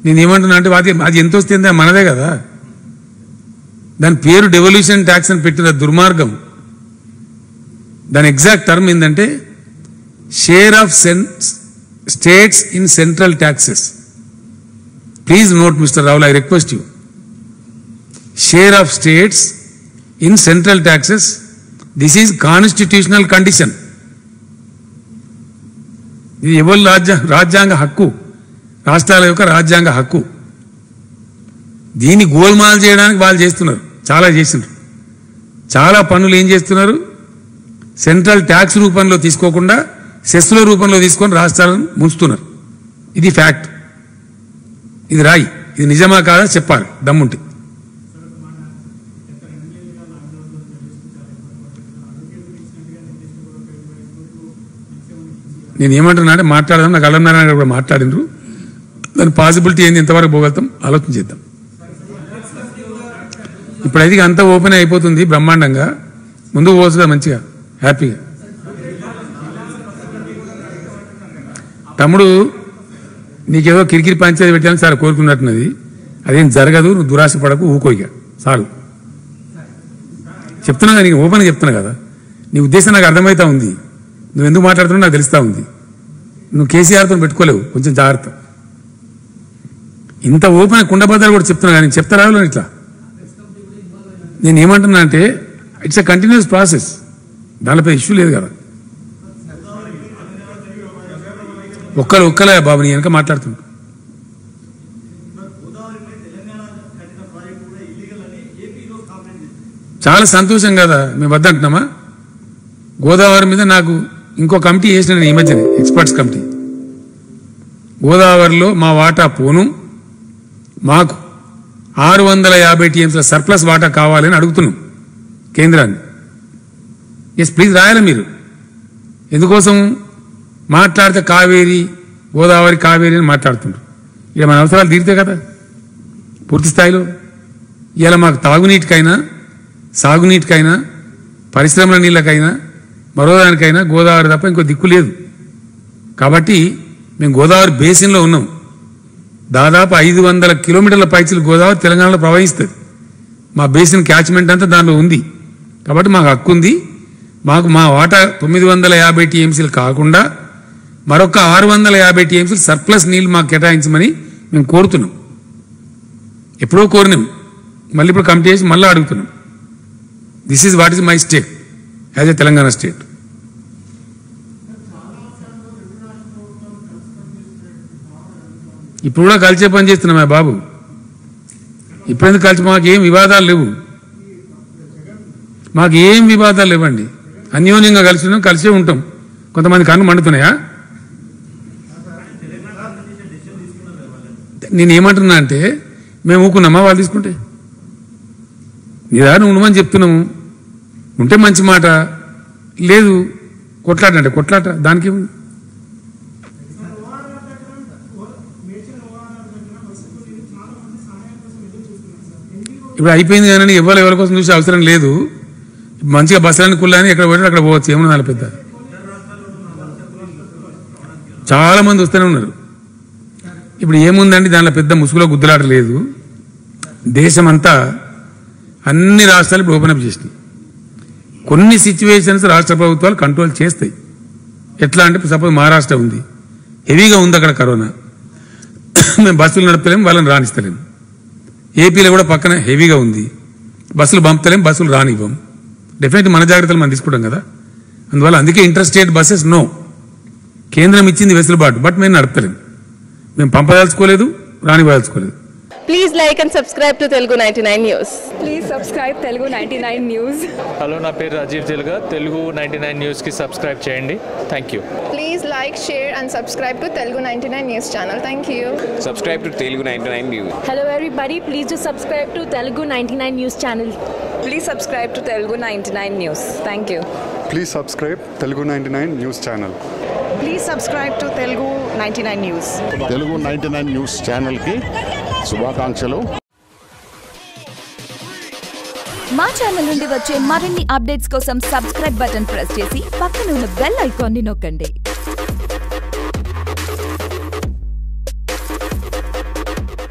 నేను ఏమంటున్నా అంటే అది అది ఎంత వస్తుంది మనదే కదా దాని పేరు డెవల్యూషన్ ట్యాక్స్ అని పెట్టిన దుర్మార్గం దాని ఎగ్జాక్ట్ టర్మ్ ఏంటంటే share of states in central taxes please note mister Rahul I request you share of states in central taxes this is constitutional condition ఇది ఎవరి రాజ్య రాజ్యాంగ హక్కు రాష్ట్రాల యొక్క రాజ్యాంగ హక్కు దీన్ని గోల్మాల్ చేయడానికి వాళ్ళు చేస్తున్నారు చాలా చేసినారు చాలా పనులు ఏం చేస్తున్నారు సెంట్రల్ ట్యాక్స్ రూపంలో తీసుకోకుండా సెస్ల రూపంలో తీసుకొని రాష్ట్రాలను ముంచుతున్నారు ఇది ఫ్యాక్ట్ ఇది రాయి ఇది నిజమా కాదా చెప్పాలి దమ్ముంటే నేను ఏమంటున్నా అంటే మాట్లాడదాం నాకు అల్లం నారాయణ గారు కూడా మాట్లాడినరు దాని పాసిబిలిటీ ఏంది ఎంతవరకు పోగలుగుతాం ఆలోచన చేద్దాం ఇప్పుడైతే ఇక అంతా ఓపెన్ అయిపోతుంది బ్రహ్మాండంగా ముందుకు పోవచ్చు కదా మంచిగా హ్యాపీగా తమ్ముడు నీకేదో కిరికిరి పంచాయతీ పెట్టాలని సార్ కోరుకున్నట్టున్నది అదేం జరగదు నువ్వు దురాశ పడకు ఊకో ఇక చాలు చెప్తున్నా కదా నీకు ఓపెన్గా చెప్తున్నా కదా నీ ఉద్దేశం నాకు అర్థమవుతా ఉంది నువ్వు ఎందుకు మాట్లాడుతున్నావు నాకు తెలుస్తా ఉంది నువ్వు కేసీఆర్తో పెట్టుకోలేవు కొంచెం జాగ్రత్త ఇంత ఓపెన్ కుండబద్దలు కూడా చెప్తున్నా కానీ చెప్తారా వాళ్ళు ఇట్లా నేను ఏమంటున్నా అంటే ఇట్స్ అ కంటిన్యూస్ ప్రాసెస్ దానిపై ఇష్యూ లేదు కదా ఒక్కరు ఒక్కలే బాబు నీ వెనక మాట్లాడుతున్నా చాలా సంతోషం కదా మేము వద్దంటున్నామా గోదావరి మీద నాకు ఇంకో కమిటీ వేసిన నేను ఈ మధ్యనే ఎక్స్పర్ట్స్ కమిటీ గోదావరిలో మా వాటా పోను మాకు ఆరు వందల యాభై టీఎంసీల సర్ప్లస్ వాటా కావాలని అడుగుతున్నాం కేంద్రాన్ని ఎస్ ప్లీజ్ రాయాలి మీరు ఎందుకోసం మాట్లాడితే కావేరి గోదావరి కావేరి అని మాట్లాడుతుండ్రు ఇక మన అవసరాలు తీరితే కదా పూర్తి స్థాయిలో ఇలా మాకు తాగునీటికైనా సాగునీటికైనా పరిశ్రమల నీళ్ళకైనా మరో దానికైనా గోదావరి తప్ప ఇంకో దిక్కు లేదు కాబట్టి మేము గోదావరి బేసిన్లో ఉన్నాం దాదాపు ఐదు వందల కిలోమీటర్ల పైచీలు గోదావరి తెలంగాణలో ప్రవహిస్తుంది మా బేసిన్ క్యాచ్మెంట్ అంతా దానిలో ఉంది కాబట్టి మాకు హక్కు ఉంది మాకు మా వాటా తొమ్మిది వందల యాభై టీఎంసీలు కాకుండా మరొక ఆరు వందల యాభై టీఎంసీలు సర్ప్లస్ నీళ్లు మాకు కేటాయించమని మేము కోరుతున్నాం ఎప్పుడో కోరినాం మళ్ళీ ఇప్పుడు కమిటీ చేసి మళ్ళీ అడుగుతున్నాం this is what is my state as a Telangana state ఇప్పుడు కూడా కలిసే పని చేస్తున్నాం ఆ బాబు ఇప్పుడెందుకు కలిసి మాకు ఏం వివాదాలు లేవు మాకు ఏం వివాదాలు లేవండి అన్యోన్యంగా కలిసి ఉన్నాం కలిసే ఉంటాం కొంతమంది కన్ను మండుతున్నాయా నేను ఏమంటున్నా అంటే మేము ఊకున్నామా వాళ్ళు తీసుకుంటే నీదా నువ్వు ఉండమని చెప్తున్నాము ఉంటే మంచి మాట లేదు కొట్లాట అంటే కొట్లాట దానికి ఏముంది? ఇప్పుడు అయిపోయింది కానీ ఎవరు ఎవరి కోసం చూసే అవసరం లేదు మంచిగా బస్సులని కుళ్ళని ఎక్కడ పోయినా అక్కడ పోవచ్చు ఏమన్నా దాని పెద్ద చాలా మంది వస్తూనే ఉన్నారు ఇప్పుడు ఏముందండి దానిలో పెద్ద ముసుగులో గుద్దులాట లేదు దేశమంతా అన్ని రాష్ట్రాలు ఇప్పుడు ఓపెన్ అప్ చేసినాయి కొన్ని సిచ్యువేషన్స్ రాష్ట్ర ప్రభుత్వాలు కంట్రోల్ చేస్తాయి ఎట్లా అంటే సపోజ్ మహారాష్ట్ర ఉంది హెవీగా ఉంది అక్కడ కరోనా మేము బస్సులు నడపలేము వాళ్ళని రాణిస్తలేము ఏపీలో కూడా పక్కన హెవీగా ఉంది బస్సులు పంపుతలేం బస్సులు రానివ్వం డెఫినెట్ మన జాగ్రత్తలు మనం తీసుకుంటాం కదా అందువల్ల అందుకే ఇంటర్ స్టేట్ బస్సెస్ నో కేంద్రం ఇచ్చింది వెసులుబాటు బట్ మేము నడపలేం మేము పంపదలుచుకోలేదు రానివ్వదలుచుకోలేదు Please like and subscribe to Telugu 99 News. Please subscribe Telugu ninety nine news hello నా పేరు రాజీవ్ తెలుగా తెలుగు నైంటీ నైన్ న్యూస్కి సబ్స్క్రైబ్ చేయండి thank you Please like, share, and subscribe to Telugu 99 News channel. Thank you. subscribe to Telugu 99 News. Hello everybody, please do subscribe to Telugu 99 News channel. Please subscribe to Telugu ninety nine news thank you please subscribe Telugu ninety nine news channel please subscribe to Telugu ninety nine news Telugu ninety nine news ఛానల్కి శుభాకాంక్షలు మా channel నుండి వచ్చే మరిన్ని updates కోసం subscribe button press చేసి పక్కన ఉన్న బెల్ ఐకాన్ని నొక్కండి